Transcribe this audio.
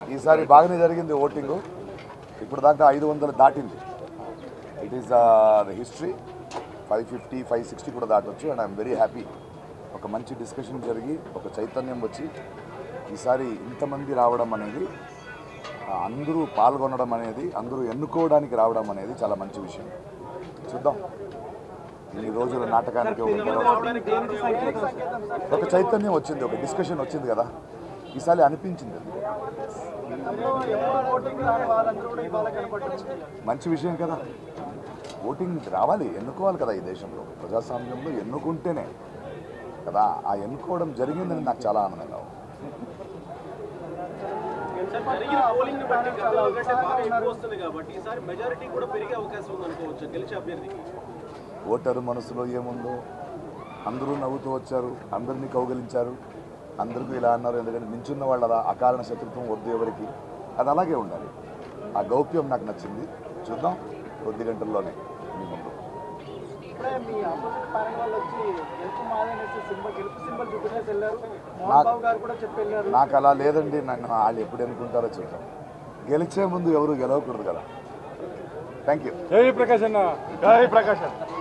ఈసారి బాగానే జరిగింది ఓటింగ్ ఇప్పుడు దాకా ఐదు వందలు దాటింది it is the history five fifty five sixty కూడా దాటొచ్చు అండ్ ఐఎమ్ వెరీ హ్యాపీ ఒక మంచి డిస్కషన్ జరిగి ఒక చైతన్యం వచ్చి ఈసారి ఇంతమంది రావడం అనేది ఆ, అందరూ పాల్గొనడం అనేది అందరూ ఎన్నుకోవడానికి రావడం అనేది చాలా మంచి విషయం చూద్దాం ఈ రోజుల నాటకానికి ఒక గెలవ- ఒక చైతన్యం వచ్చింది ఒక డిస్కషన్ వచ్చింది కదా ఈసారి అనిపించింది అది. మంచి విషయం కదా ఓటింగ్ రావాలి ఎన్నుకోవాలి కదా ఈ దేశంలో ప్రజాస్వామ్యంలో ఎన్నుకుంటేనే కదా ఆ ఎన్నుకోవడం జరిగిందని నాకు చాలా ఆనందంగా ఉంది జరిగిన పోలింగ్ ని బట్టి గతంలో కంటే బాగా ఎక్కువ వస్తుంది కాబట్టి ఈసారి మెజారిటీ కూడా పెరిగే అవకాశం ఉంది అనుకోవచ్చు గెలిచే అభ్యర్థికి ఓటరు మనసులో ఏముందో అందరూ నవ్వుతూ వచ్చారు అందరినీ కౌగలించారు అందరికీ ఇలా అన్నారు ఎందుకంటే నించున్న వాళ్ళ అకారణ శత్రుత్వం వద్దు ఎవరికి అది అలాగే ఉండాలి ఆ గౌప్యం నాకు నచ్చింది చూద్దాం కొద్ది గంటల్లోనే మీ ముందు ఇప్పుడే మీ ఆపోజిట్ ప్యానల్ వాళ్ళు వచ్చి గెలుపు మాదనేసి సింబల్ గెలుపు సింబల్ చూపించేసి వెళ్ళారు మోహన్ బాబు గారు కూడా చెప్పి వెళ్ళారు నాకు అలా లేదండి నన్ను వాళ్ళు ఎప్పుడు అనుకుంటారో చూద్దాం గెలిచే ముందు ఎవరు గెలవకూడదు కదా థ్యాంక్ యూ జై ప్రకాష్ అన్న జై ప్రకాష్